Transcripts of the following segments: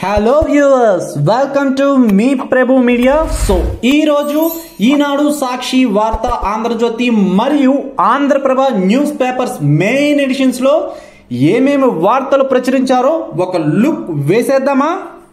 hello viewers welcome to మీ Prabhu media so ఈ రోజు ఈనాడు సాక్షి వార్త ఆంధ్రజ్యోతి మరియు Andhraprabha news papers main editions లో ఏమేమి వార్తలు ప్రచురించారో ఒక లుక్ వేసేద్దామా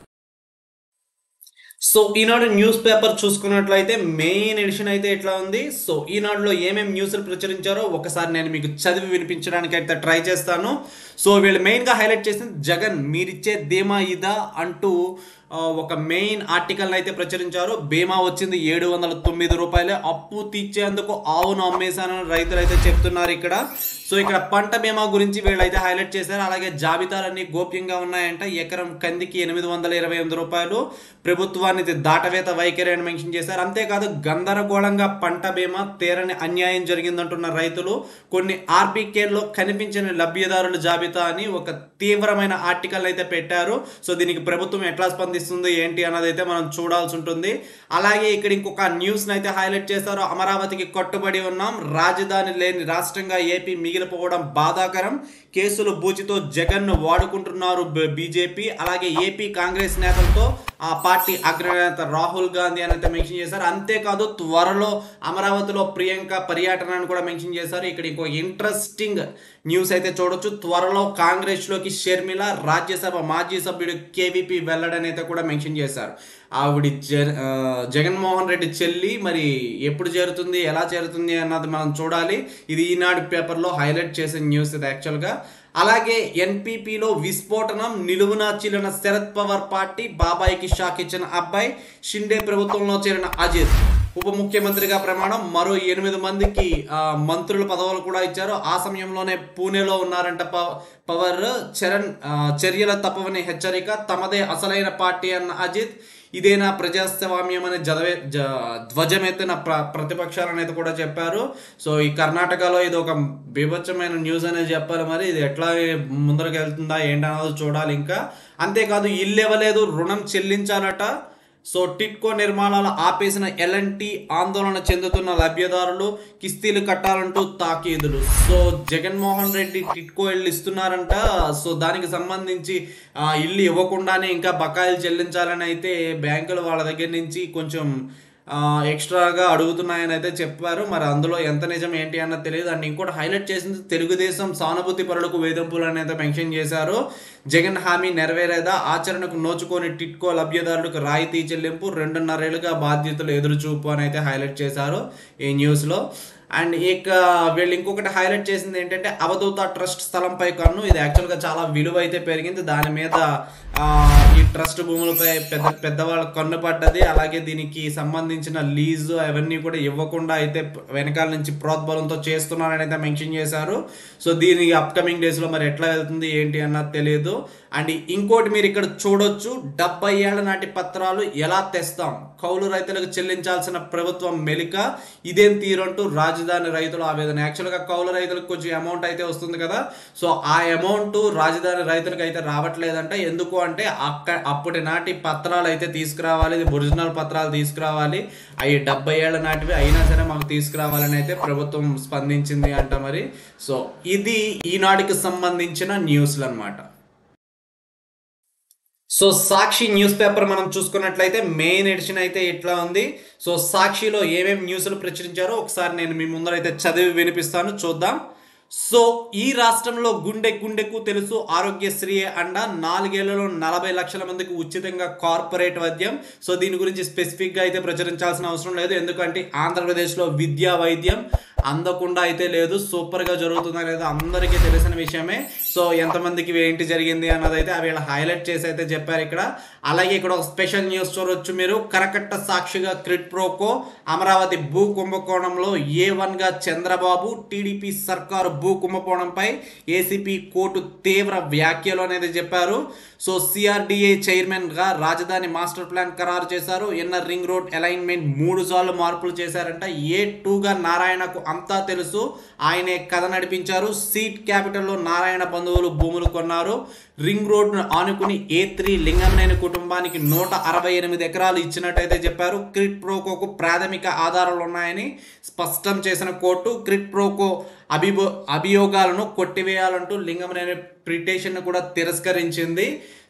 సో ఈనాడు న్యూస్ పేపర్ చూసుకున్నట్లయితే మెయిన్ ఎడిషన్ అయితే ఎట్లా ఉంది సో ఈనాడులో ఏమేమి న్యూస్లు ప్రచురించారో ఒకసారి నేను మీకు చదివి వినిపించడానికి అయితే ట్రై చేస్తాను సో వీళ్ళు మెయిన్గా హైలైట్ చేసింది జగన్ మీరిచ్చే ధీమా ఇదా అంటూ ఆ, ఒక మెయిన్ ఆర్టికల్ అయితే ప్రచురించారు బీమా వచ్చింది ఏడు వందల తొమ్మిది రూపాయలే అప్పు తీర్చేందుకు ఆవును అమ్మేశానని రైతులు అయితే చెప్తున్నారు ఇక్కడ సో ఇక్కడ పంట బీమా గురించి వీళ్ళైతే హైలైట్ చేశారు అలాగే జాబితాలన్నీ గోప్యంగా ఉన్నాయంట ఎకరం కందికి ఎనిమిది వందల ఇరవై ఎనిమిది రూపాయలు ప్రభుత్వాన్ని ఇది దాటవేత వైఖరి అని మెన్షన్ చేశారు అంతేకాదు గందరగోళంగా పంట బీమా తీరని అన్యాయం జరిగిందంటున్న రైతులు కొన్ని ఆర్బీకేల్లో కనిపించని లబ్ధిదారుల జాబితా అని ఒక తీవ్రమైన ఆర్టికల్ అయితే పెట్టారు సో దీనికి ప్రభుత్వం ఎట్లా స్పందిస్తుంది ఏంటి అన్నది అయితే మనం చూడాల్సి ఉంటుంది అలాగే ఇక్కడ ఇంకొక న్యూస్ అయితే హైలైట్ చేశారు అమరావతికి కట్టుబడి ఉన్నాం రాజధాని లేని రాష్ట్రంగా ఏపీ మిగిలిపోవడం బాధాకరం కేసులు బూచితో జగన్ ను వాడుకుంటున్నారు బీజేపీ అలాగే ఏపీ కాంగ్రెస్ నేతలతో ఆ పార్టీ అగ్రనేత రాహుల్ గాంధీ అని అయితే మెన్షన్ చేశారు అంతేకాదు త్వరలో అమరావతిలో ప్రియాంక పర్యటనను కూడా మెన్షన్ చేశారు ఇక్కడ ఇంకో ఇంట్రెస్టింగ్ న్యూస్ అయితే చూడొచ్చు త్వరలో కాంగ్రెస్ లోకి షర్మిల రాజ్యసభ మాజీ సభ్యుడు కేవీపీ వెల్లడని అయితే కూడా మెన్షన్ చేశారు ఆవిడ జ ఆ, జగన్మోహన్ రెడ్డి చెల్లి మరి ఎప్పుడు చేరుతుంది ఎలా చేరుతుంది అన్నది మనం చూడాలి ఇది ఈనాడు పేపర్లో హైలైట్ చేసిన న్యూస్ ఇది యాక్చువల్గా అలాగే ఎన్పీపీలో విస్ఫోటనం నిలువున చీలిన శరద్ పవార్ పార్టీ బాబాయికి షాక్ ఇచ్చిన అబ్బాయి షిండే ప్రభుత్వంలో చేరిన అజిత్ ఉప ముఖ్యమంత్రిగా ప్రమాణం మరో ఎనిమిది మందికి ఆ, మంత్రుల పదవులు కూడా ఇచ్చారు ఆ సమయంలోనే పూణేలో ఉన్నారంట పవ- పవర్ చరణ్ ఆ, చర్యల తప్పవని హెచ్చరిక తమదే అసలైన పార్టీ అన్న అజిత్ ఇదేనా ప్రజాస్వామ్యం అనే జదవే జ ధ్వజమెత్తిన ప్ర ప్రతిపక్షాలు అనేది కూడా చెప్పారు సో ఈ కర్ణాటకలో ఇది ఒక బీభత్సమైన న్యూస్ అనేది చెప్పాలి మరి ఇది ఎట్లా ముందరకు వెళ్తుందా ఏంటన్నది చూడాలి ఇంకా అంతేకాదు ఇల్లు ఇవ్వలేదు రుణం చెల్లించాలట సో టిట్కో నిర్మాణాలు ఆపేసిన ఎల్ఎన్టీ ఆందోళన చెందుతున్న లబ్ధిదారులు కిస్తీలు కట్టాలంటూ తాకీదులు సో జగన్మోహన్ రెడ్డి టిట్కో ఇల్లు ఇస్తున్నారంట సో దానికి సంబంధించి ఆ, ఇల్లు ఇవ్వకుండానే ఇంకా బకాయిలు చెల్లించాలని అయితే బ్యాంకులు వాళ్ళ దగ్గర నుంచి కొంచెం ఆ, ఎక్స్ట్రాగా అడుగుతున్నాయని అయితే చెప్పారు మరి అందులో ఎంత నిజం ఏంటి అన్నది తెలియదు అండ్ ఇంకోటి హైలైట్ చేసింది తెలుగుదేశం సానుభూతి పరులకు వేధింపులు అని అయితే మెన్షన్ చేశారు జగన్ హామీ నెరవేరేదా ఆచరణకు నోచుకొని టిట్కో లబ్ధిదారులకు రాయితీ చెల్లింపు రెండున్నరేళ్లుగా బాధ్యతలు ఎదురుచూపు అని అయితే హైలైట్ చేశారు ఈ న్యూస్లో అండ్ ఇక వీళ్ళు ఇంకొకటి హైలైట్ చేసింది ఏంటంటే అవధూత ట్రస్ట్ స్థలంపై కన్ను ఇది యాక్చువల్గా చాలా విలువ అయితే పెరిగింది దాని మీద ఆ, ఈ ట్రస్ట్ భూములపై పెద్ద పెద్దవాళ్ళ కన్ను పడ్డది అలాగే దీనికి సంబంధించిన లీజు అవన్నీ కూడా ఇవ్వకుండా అయితే వెనకాల నుంచి ప్రోద్బలంతో చేస్తున్నారని అయితే మెన్షన్ చేశారు సో దీని అప్కమింగ్ డేస్లో మరి ఎట్లా వెళ్తుంది ఏంటి అన్నది తెలియదు అండ్ ఇంకోటి మీరు ఇక్కడ చూడొచ్చు డెబ్బై ఏళ్ల నాటి పత్రాలు ఎలా తెస్తాం కౌలు రైతులకు చెల్లించాల్సిన ప్రభుత్వం మెలిక ఇదేం తీరంటూ రాజధాని రైతుల ఆవేదన యాక్చువల్గా కౌలు రైతులకు కొంచెం అమౌంట్ అయితే వస్తుంది కదా సో ఆ అమౌంట్ రాజధాని రైతులకు అయితే రావట్లేదంట ఎందుకు అంటే అక్క అప్పటి నాటి పత్రాలు అయితే తీసుకురావాలి ఇది ఒరిజినల్ పత్రాలు తీసుకురావాలి అవి డెబ్బై ఏళ్ల నాటివి అయినా సరే మాకు తీసుకురావాలని అయితే ప్రభుత్వం స్పందించింది అంట మరి సో ఇది ఈనాటికి సంబంధించిన న్యూస్లు అన్నమాట సో సాక్షి న్యూస్ పేపర్ మనం చూసుకున్నట్లయితే మెయిన్ ఎడిషన్ అయితే ఇట్లా ఉంది సో సాక్షిలో ఏమేమి న్యూస్లు ప్రచురించారో ఒకసారి నేను మీ ముందర అయితే చదివి వినిపిస్తాను చూద్దాం సో ఈ రాష్ట్రంలో గుండె గుండెకు తెలుసు ఆరోగ్యశ్రీ అండ నాలుగేళ్లలో నలభై లక్షల మందికి ఉచితంగా కార్పొరేట్ వైద్యం సో దీని గురించి స్పెసిఫిక్గా అయితే ప్రచురించాల్సిన అవసరం లేదు ఎందుకంటే ఆంధ్రప్రదేశ్లో విద్యా వైద్యం అందకుండా అయితే లేదు సూపర్గా జరుగుతుందా లేదా అందరికీ తెలిసిన విషయమే సో ఎంతమందికి ఏంటి జరిగింది అన్నది అయితే అవి ఇలా హైలైట్ చేసి అయితే చెప్పారు ఇక్కడ అలాగే ఇక్కడ ఒక స్పెషల్ న్యూస్ చూడొచ్చు మీరు కరకట్ట సాక్షిగా క్రిట్ ప్రోకో అమరావతి భూ కుంభకోణంలో ఏ వన్గా చంద్రబాబు టీడీపీ సర్కారు భూ కుంభకోణంపై ఏసీపీ కోర్టు తీవ్ర వ్యాఖ్యలు అనేది చెప్పారు సో సిఆర్డిఏ చైర్మన్ గా రాజధాని మాస్టర్ ప్లాన్ ఖరారు చేశారు ఎన్ఆర్ రింగ్ రోడ్ అలైన్మెంట్ మూడు సార్లు మార్పులు చేశారంట ఏ టూగా నారాయణకు అంతా తెలుసు ఆయనే కథ నడిపించారు సీట్ క్యాపిటల్లో నారాయణ బంధువులు భూములు కొన్నారు రింగ్ రోడ్ను ఆనుకుని ఏ త్రీ లింగంనేని కుటుంబానికి నూట అరవై ఎనిమిది ఎకరాలు ఇచ్చినట్టయితే చెప్పారు క్రిట్ ప్రోకోకు ప్రాథమిక ఆధారాలు ఉన్నాయని స్పష్టం చేసిన కోర్టు క్రిట్ ప్రోకో అభిబో అభియోగాలను కొట్టివేయాలంటూ లింగంనేని పిటిషన్ కూడా తిరస్కరించింది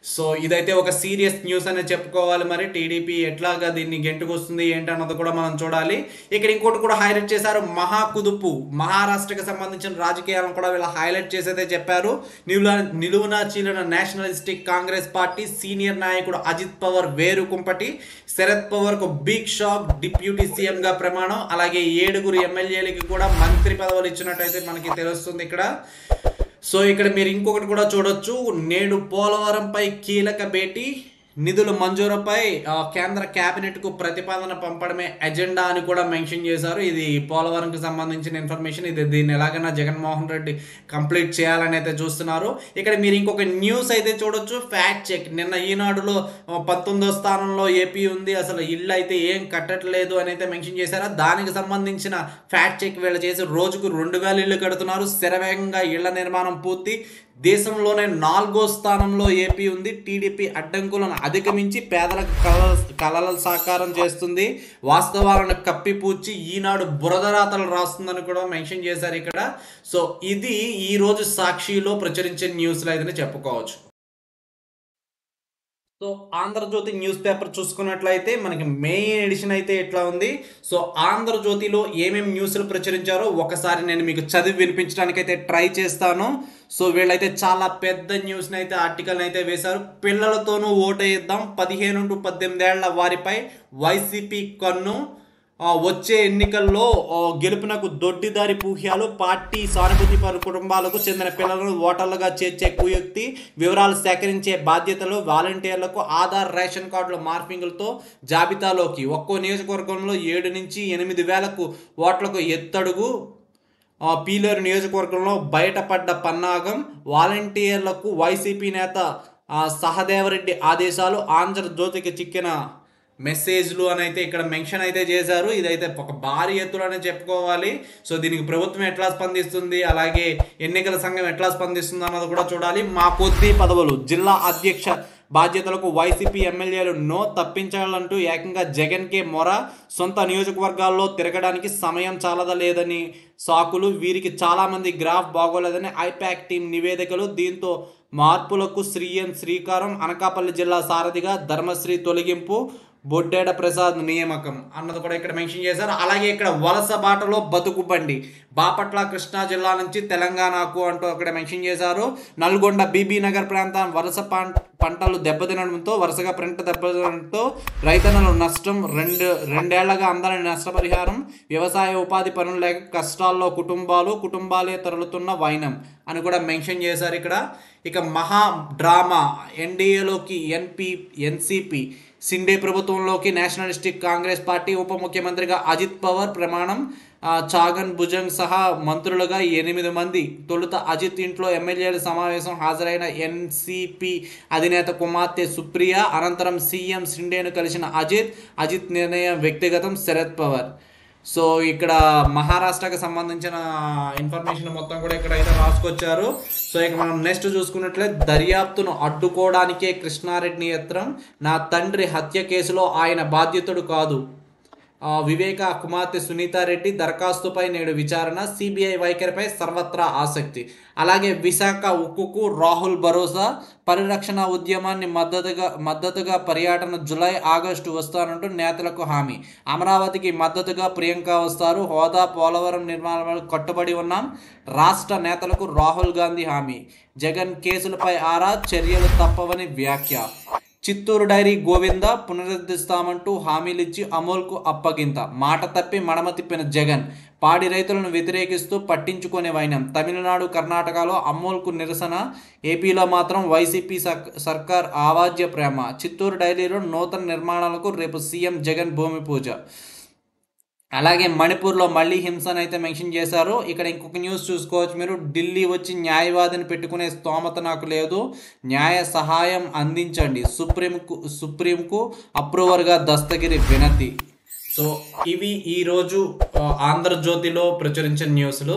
సో ఇదైతే ఒక సీరియస్ న్యూస్ అనే చెప్పుకోవాలి మరి టీడీపీ ఎట్లాగా దీన్ని గెంటుకొస్తుంది ఏంటన్నది కూడా మనం చూడాలి ఇక్కడ ఇంకోటి కూడా హైలైట్ చేశారు మహా కుదుపు మహారాష్ట్రకి సంబంధించిన రాజకీయాలను కూడా వీళ్ళు హైలైట్ చేసేదే చెప్పారు నిలువ నిలువున చీలిన నేషనలిస్టిక్ కాంగ్రెస్ పార్టీ సీనియర్ నాయకుడు అజిత్ పవర్ వేరు కుంపటి శరద్ పవర్ కు బిగ్ షాక్ డిప్యూటీ సీఎం గా ప్రమాణం అలాగే ఏడుగురు ఎమ్మెల్యేలకి కూడా మంత్రి పదవులు ఇచ్చినట్టయితే మనకి తెలుస్తుంది ఇక్కడ సో ఇక్కడ మీరు ఇంకొకటి కూడా చూడొచ్చు నేడు పోలవరంపై కీలక భేటీ నిధుల మంజూరుపై ఆ, కేంద్ర కేబినెట్కు ప్రతిపాదన పంపడమే ఎజెండా అని కూడా మెన్షన్ చేశారు ఇది పోలవరంకి సంబంధించిన ఇన్ఫర్మేషన్ ఇది దీన్ని ఎలాగైనా జగన్మోహన్ రెడ్డి కంప్లీట్ చేయాలని అయితే చూస్తున్నారు ఇక్కడ మీరు ఇంకొక న్యూస్ అయితే చూడొచ్చు ఫ్యాక్ట్ చెక్ నిన్న ఈనాడులో ఆ, పంతొమ్మిదో స్థానంలో ఏపీ ఉంది అసలు ఇల్లు అయితే ఏం కట్టట్లేదు అని అయితే మెన్షన్ చేశారా దానికి సంబంధించిన ఫ్యాక్ట్ చెక్ వీళ్ళు చేసి రోజుకు రెండు వేల ఇళ్ళు కడుతున్నారు శరవేగంగా ఇళ్ల నిర్మాణం పూర్తి దేశంలోనే నాలుగో స్థానంలో ఏపీ ఉంది టీడీపీ అడ్డంకులను అధిగమించి పేదలకు కళ కళల సాకారం చేస్తుంది వాస్తవాలను కప్పిపూడ్చి ఈనాడు బురదరాతలు రాస్తుందని కూడా మెన్షన్ చేశారు ఇక్కడ సో ఇది ఈ రోజు సాక్షిలో ప్రచురించే న్యూస్లో అయితే చెప్పుకోవచ్చు సో ఆంధ్రజ్యోతి న్యూస్ పేపర్ చూసుకున్నట్లయితే మనకి మెయిన్ ఎడిషన్ అయితే ఎట్లా ఉంది సో ఆంధ్రజ్యోతిలో ఏమేమి న్యూస్లు ప్రచురించారో ఒకసారి నేను మీకు చదివి వినిపించడానికి అయితే ట్రై చేస్తాను సో వీళ్ళైతే చాలా పెద్ద న్యూస్ని అయితే ఆర్టికల్ని అయితే వేశారు పిల్లలతోనూ ఓటేద్దాం పదిహేను టు పద్దెనిమిది ఏళ్ల వారిపై వైసీపీ కన్ను ఆ, వచ్చే ఎన్నికల్లో ఆ, గెలుపునకు దొడ్డిదారి పూహ్యాలు పార్టీ సానుభూతి పరు కుటుంబాలకు చెందిన పిల్లలను ఓటర్లుగా చేర్చే కుయుక్తి వివరాలు సేకరించే బాధ్యతలు వాలంటీర్లకు ఆధార్ రేషన్ కార్డుల మార్పింగులతో జాబితాలోకి ఒక్కో నియోజకవర్గంలో ఏడు నుంచి ఎనిమిది వేలకు ఓట్లకు ఎత్తడుగు ఆ, పీలేరు నియోజకవర్గంలో బయటపడ్డ పన్నాగం వాలంటీర్లకు వైసీపీ నేత ఆ, సహదేవరెడ్డి ఆదేశాలు ఆంధ్రజ్యోతికి చిక్కిన మెసేజ్లు అని అయితే ఇక్కడ మెన్షన్ అయితే చేశారు ఇదైతే ఒక భారీ ఎత్తులోనే చెప్పుకోవాలి సో దీనికి ప్రభుత్వం ఎట్లా స్పందిస్తుంది అలాగే ఎన్నికల సంఘం ఎట్లా స్పందిస్తుంది అన్నది కూడా చూడాలి మా కొద్ది పదవులు జిల్లా అధ్యక్ష బాధ్యతలకు వైసీపీ ఎమ్మెల్యేలు నో తప్పించాలంటూ ఏకంగా జగన్కే మొర సొంత నియోజకవర్గాల్లో తిరగడానికి సమయం చాలదలేదని సాకులు వీరికి చాలామంది గ్రాఫ్ బాగోలేదని ఐపాక్ టీం నివేదికలు దీంతో మార్పులకు శ్రీఎన్ శ్రీకారం అనకాపల్లి జిల్లా సారథిగా ధర్మశ్రీ తొలగింపు బొడ్డేడ ప్రసాద్ నియామకం అన్నది కూడా ఇక్కడ మెన్షన్ చేశారు అలాగే ఇక్కడ వలస బాటలో బతుకు బండి బాపట్ల కృష్ణా జిల్లా నుంచి తెలంగాణకు అంటూ అక్కడ మెన్షన్ చేశారు నల్గొండ బీబీ నగర్ ప్రాంతం వలస పం- పంటలు దెబ్బతినడంతో వరుసగా పంట దెబ్బతినడంతో రైతన్నలు నష్టం రెండు రెండేళ్లగా అందని నష్టపరిహారం వ్యవసాయ ఉపాధి పనులు లేక కష్టాల్లో కుటుంబాలు కుటుంబాలే తరలుతున్న వైనం అని కూడా మెన్షన్ చేశారు ఇక్కడ ఇక మహా డ్రామా ఎన్డీఏలోకి ఎన్పి ఎన్సిపి సిండే ప్రభుత్వంలోకి నేషనలిస్టిక్ కాంగ్రెస్ పార్టీ ఉప ముఖ్యమంత్రిగా అజిత్ పవార్ ప్రమాణం ఆ, చాగన్ భుజంగ్ సహా మంత్రులుగా ఎనిమిది మంది తొలుత అజిత్ ఇంట్లో ఎమ్మెల్యేల సమావేశం హాజరైన ఎన్సిపి అధినేత కుమార్తె సుప్రియ అనంతరం సీఎం సిండేను కలిసిన అజిత్ అజిత్ నిర్ణయం వ్యక్తిగతం శరద్ పవార్ సో ఇక్కడ మహారాష్ట్రకి సంబంధించిన ఇన్ఫర్మేషన్ మొత్తం కూడా ఇక్కడ అయితే రాసుకొచ్చారు సో ఇక మనం నెక్స్ట్ చూసుకున్నట్లయితే దర్యాప్తును అడ్డుకోవడానికే కృష్ణారెడ్డి యత్నం నా తండ్రి హత్య కేసులో ఆయన బాధ్యతుడు కాదు ఆ, వివేక కుమార్తె సునీతారెడ్డి దరఖాస్తుపై నేడు విచారణ సిబిఐ వైఖరిపై సర్వత్రా ఆసక్తి అలాగే విశాఖ ఉక్కుకు రాహుల్ భరోసా పరిరక్షణ ఉద్యమాన్ని మద్దతుగా మద్దతుగా పర్యటన జులై ఆగస్టు వస్తానంటూ నేతలకు హామీ అమరావతికి మద్దతుగా ప్రియాంక వస్తారు హోదా పోలవరం నిర్మాణాలకు కట్టుబడి ఉన్నాం రాష్ట్ర నేతలకు రాహుల్ గాంధీ హామీ జగన్ కేసులపై ఆరా చర్యలు తప్పవని వ్యాఖ్య చిత్తూరు డైరీ గోవింద పునరుద్ధరిస్తామంటూ హామీలిచ్చి అమోల్కు అప్పగింత మాట తప్పి మడమ తిప్పిన జగన్ పాడి రైతులను వ్యతిరేకిస్తూ పట్టించుకునే వైనం తమిళనాడు కర్ణాటకలో అమోల్కు నిరసన ఏపీలో మాత్రం వైసీపీ సర్- సర్కార్ ఆవాజ్య ప్రేమ చిత్తూరు డైరీలో నూతన నిర్మాణాలకు రేపు సీఎం జగన్ భూమి పూజ అలాగే మణిపూర్లో మళ్ళీ హింసను అయితే మెన్షన్ చేశారు ఇక్కడ ఇంకొక న్యూస్ చూసుకోవచ్చు మీరు ఢిల్లీ వచ్చి న్యాయవాదిని పెట్టుకునే స్తోమత నాకు లేదు న్యాయ సహాయం అందించండి సుప్రీంకు సుప్రీంకు అప్రూవర్గా దస్తగిరి వినతి సో ఇవి ఈరోజు ఆ, ఆంధ్రజ్యోతిలో ప్రచురించిన న్యూస్లు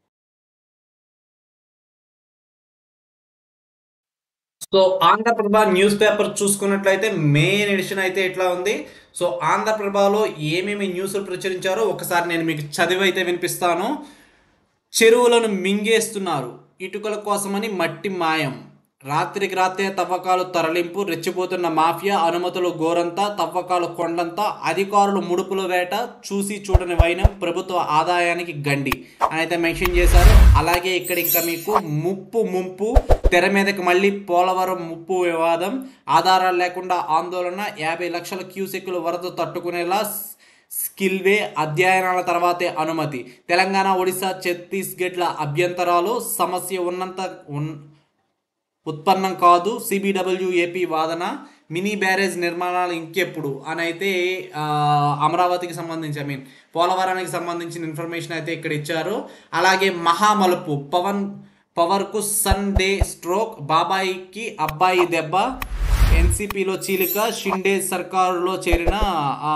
సో ఆంధ్రప్రభ న్యూస్ పేపర్ చూసుకున్నట్లయితే మెయిన్ ఎడిషన్ అయితే ఎట్లా ఉంది సో ఆంధ్రప్రభలో ఏమేమి న్యూస్లు ప్రచురించారో ఒకసారి నేను మీకు చదివి అయితే వినిపిస్తాను చెరువులను మింగేస్తున్నారు ఇటుకల కోసమని మట్టి మాయం రాత్రికి రాత్రే తవ్వకాలు తరలింపు రెచ్చిపోతున్న మాఫియా అనుమతులు గోరంతా తవ్వకాలు కొండంతా అధికారులు ముడుపుల వేట చూసి చూడని వైనం ప్రభుత్వ ఆదాయానికి గండి అని అయితే మెన్షన్ చేశారు అలాగే ఇక్కడ ఇంకా మీకు ముప్పు ముంపు తెర మీదకి మళ్ళీ పోలవరం ముప్పు వివాదం ఆధారాలు లేకుండా ఆందోళన యాభై లక్షల క్యూసెక్కులు వరద తట్టుకునేలా స్కిల్వే అధ్యయనాల తర్వాతే అనుమతి తెలంగాణ ఒడిశా ఛత్తీస్గఢ్ల అభ్యంతరాలు సమస్య ఉన్నంత ఉన్ ఉత్పన్నం కాదు సిబిడబ్ల్యూ ఏపీ వాదన మినీ బ్యారేజ్ నిర్మాణాలు ఇంకెప్పుడు అని అయితే ఆ, అమరావతికి సంబంధించి ఐ మీన్ పోలవరానికి సంబంధించిన ఇన్ఫర్మేషన్ అయితే ఇక్కడ ఇచ్చారు అలాగే మహామలుపు పవన్ పవర్కు సన్ డే స్ట్రోక్ బాబాయికి అబ్బాయి దెబ్బ ఎన్సీపీలో చీలిక షిండే సర్కారులో చేరిన ఆ,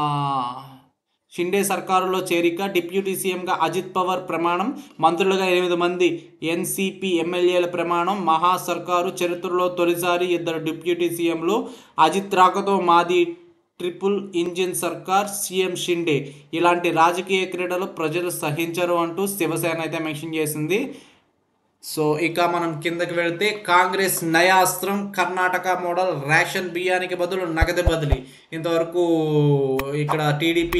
షిండే సర్కారులో చేరిక డిప్యూటీ సీఎంగా అజిత్ పవార్ ప్రమాణం మంత్రులుగా ఎనిమిది మంది ఎన్సీపీ ఎమ్మెల్యేల ప్రమాణం మహా సర్కారు చరిత్రలో తొలిసారి ఇద్దరు డిప్యూటీ సీఎంలు అజిత్ రాకతో మాది ట్రిపుల్ ఇంజిన్ సర్కార్ సీఎం షిండే ఇలాంటి రాజకీయ క్రీడలు ప్రజలు సహించరు అంటూ శివసేన అయితే మెన్షన్ చేసింది సో ఇక మనం కిందకి వెళ్తే కాంగ్రెస్ నయాస్త్రం కర్ణాటక మోడల్ రేషన్ బియ్యానికి బదులు నగదు బదిలీ ఇంతవరకు ఇక్కడ టీడీపీ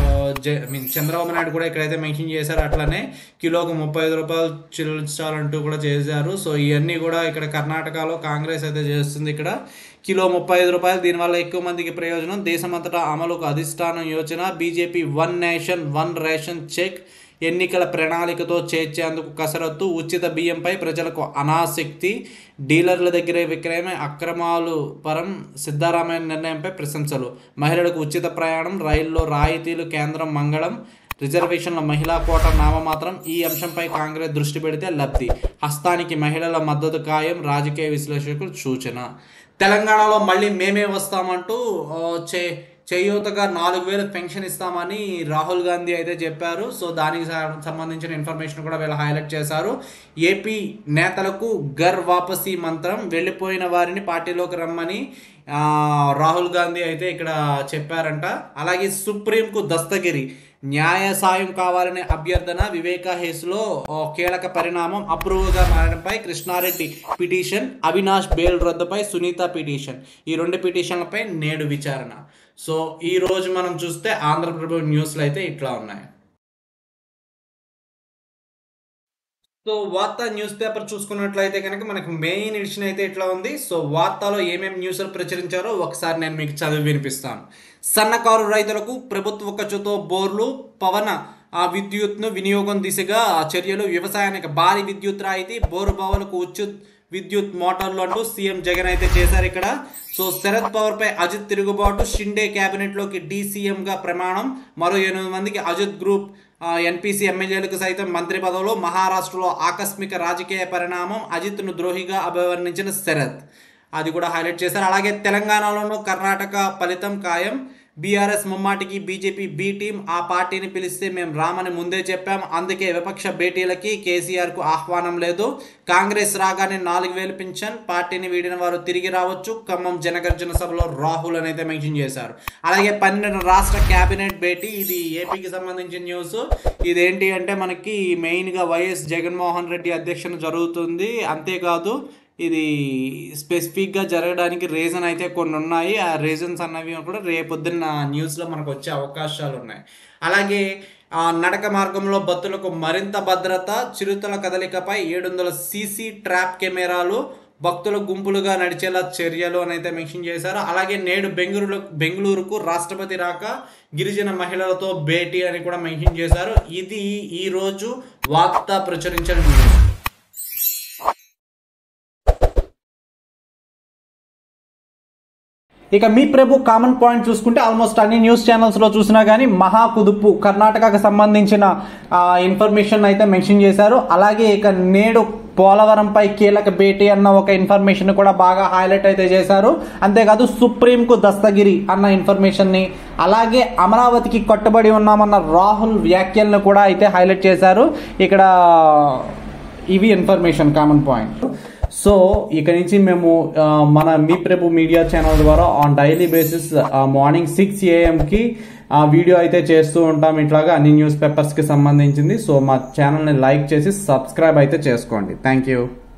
మీన్ చంద్రబాబు నాయుడు కూడా ఇక్కడైతే మెన్షన్ చేశారు అట్లనే కిలోకు ముప్పై ఐదు రూపాయలు చెల్లించాలంటూ కూడా చేశారు సో ఇవన్నీ కూడా ఇక్కడ కర్ణాటకలో కాంగ్రెస్ అయితే చేస్తుంది ఇక్కడ కిలో ముప్పై ఐదు రూపాయలు దీనివల్ల ఎక్కువ మందికి ప్రయోజనం దేశమంతటా అమలుకు అధిష్టానం యోచన BJP one nation one ration check ఎన్నికల ప్రణాళికతో చేర్చేందుకు కసరత్తు ఉచిత బియ్యంపై ప్రజలకు అనాసక్తి డీలర్ల దగ్గరే విక్రయమే అక్రమాలు పరం సిద్ధారామయ్య నిర్ణయంపై ప్రశంసలు మహిళలకు ఉచిత ప్రయాణం రైల్లో రాయితీలు కేంద్రం మంగళం రిజర్వేషన్ల మహిళా కోట నామమాత్రం ఈ అంశంపై కాంగ్రెస్ దృష్టి పెడితే లబ్ధి హస్తానికి మహిళల మద్దతు ఖాయం రాజకీయ విశ్లేషకులు సూచన తెలంగాణలో మళ్ళీ మేమే వస్తామంటూ ఆ, చే చేయూతగా నాలుగు వేలు పెన్షన్ ఇస్తామని రాహుల్ గాంధీ అయితే చెప్పారు సో దానికి స- సంబంధించిన ఇన్ఫర్మేషన్ కూడా వీళ్ళు హైలైట్ చేశారు ఏపీ నేతలకు గర్ వాపసీ మంత్రం వెళ్ళిపోయిన వారిని పార్టీలోకి రమ్మని ఆ, రాహుల్ గాంధీ అయితే ఇక్కడ చెప్పారంట అలాగే సుప్రీంకు దస్తగిరి న్యాయ సాయం కావాలనే అభ్యర్థన వివేక హేస్లో ఓ కీలక పరిణామం అప్రూవ్గా మారడంపై కృష్ణారెడ్డి పిటిషన్ అవినాష్ బెయిల్ రద్దుపై సునీత పిటిషన్ ఈ రెండు పిటిషన్లపై నేడు విచారణ సో ఈ రోజు మనం చూస్తే ఆంధ్రప్రభ న్యూస్లు అయితే ఇట్లా ఉన్నాయి సో వార్త న్యూస్ పేపర్ చూసుకున్నట్లయితే కనుక మనకు మెయిన్ ఎడిషన్ అయితే ఇట్లా ఉంది సో వార్తలో ఏమేమి న్యూస్లు ప్రచురించారో ఒకసారి నేను మీకు చదివి వినిపిస్తాను సన్నకారు రైతులకు ప్రభుత్వ ఖర్చుతో బోర్లు పవన ఆ విద్యుత్ను వినియోగం దిశగా చర్యలు వ్యవసాయానికి భారీ విద్యుత్ రాయితీ బోరు బావులకు ఉచిత విద్యుత్ మోటార్లు అంటూ సీఎం జగన్ అయితే చేశారు ఇక్కడ సో శరద్ పవర్ పై అజిత్ తిరుగుబాటు షిండే కేబినెట్ లోకి డీసీఎం గా ప్రమాణం మరో ఎనిమిది మందికి అజిత్ గ్రూప్ ఎన్పీసీ ఎమ్మెల్యేలకు సైతం మంత్రి పదవులు మహారాష్ట్రలో ఆకస్మిక రాజకీయ పరిణామం అజిత్ను ద్రోహిగా అభివర్ణించిన శరద్ అది కూడా హైలైట్ చేశారు అలాగే తెలంగాణలోనూ కర్ణాటక ఫలితం ఖాయం బీఆర్ఎస్ ముమ్మాటికి బీజేపీ బి టీం ఆ పార్టీని పిలిస్తే మేము రామని ముందే చెప్పాం అందుకే విపక్ష భేటీలకి కేసీఆర్కు ఆహ్వానం లేదు కాంగ్రెస్ రాగానే నాలుగు వేలు పింఛన్ పార్టీని వీడిన వారు తిరిగి రావచ్చు ఖమ్మం జనగర్జన సభలో రాహుల్ అని అయితే మెన్షన్ చేశారు అలాగే పన్నెండు రాష్ట్ర కేబినెట్ భేటీ ఇది ఏపీకి సంబంధించిన న్యూస్ ఇదేంటి అంటే మనకి మెయిన్గా వైఎస్ జగన్మోహన్ రెడ్డి అధ్యక్షన జరుగుతుంది అంతేకాదు ఇది స్పెసిఫిక్గా జరగడానికి రీజన్ అయితే కొన్ని ఉన్నాయి ఆ రీజన్స్ అన్నవి కూడా రేపొద్దున్న న్యూస్లో మనకు వచ్చే అవకాశాలు ఉన్నాయి అలాగే ఆ నడక మార్గంలో భక్తులకు మరింత భద్రత చిరుతల కదలికపై ఏడు వందల సీసీ ట్రాప్ కెమెరాలు భక్తుల గుంపులుగా నడిచేలా చర్యలు అని అయితే మెన్షన్ చేశారు అలాగే నేడు బెంగళూరు బెంగళూరుకు రాష్ట్రపతి రాక గిరిజన మహిళలతో భేటీ అని కూడా మెన్షన్ చేశారు ఇది ఈ రోజు వార్త ప్రచురించిన న్యూస్ ఇక మీ ప్రభు కామన్ పాయింట్ చూసుకుంటే ఆల్మోస్ట్ అన్ని న్యూస్ ఛానల్స్లో చూసినా కానీ మహా కుదుపు కర్ణాటకకు సంబంధించిన ఆ, ఇన్ఫర్మేషన్ అయితే మెన్షన్ చేశారు అలాగే ఇక నేడు పోలవరంపై కీలక భేటీ అన్న ఒక ఇన్ఫర్మేషన్ కూడా బాగా హైలైట్ అయితే చేశారు అంతేకాదు సుప్రీంకు దస్తగిరి అన్న ఇన్ఫర్మేషన్ని అలాగే అమరావతికి కట్టుబడి ఉన్నామన్న రాహుల్ వ్యాఖ్యలను కూడా అయితే హైలైట్ చేశారు ఇక్కడ ఇవి ఇన్ఫర్మేషన్ కామన్ పాయింట్ సో ఇక నుంచి మేము ఆ, మన మీ ప్రభు మీడియా ఛానల్ ద్వారా on daily basis morning six ఏఎంకి ఆ వీడియో అయితే చేస్తూ ఉంటాం ఇట్లాగా అన్ని న్యూస్ పేపర్స్కి సంబంధించింది సో మా ఛానల్ని లైక్ చేసి సబ్స్క్రైబ్ అయితే చేసుకోండి థ్యాంక్ యూ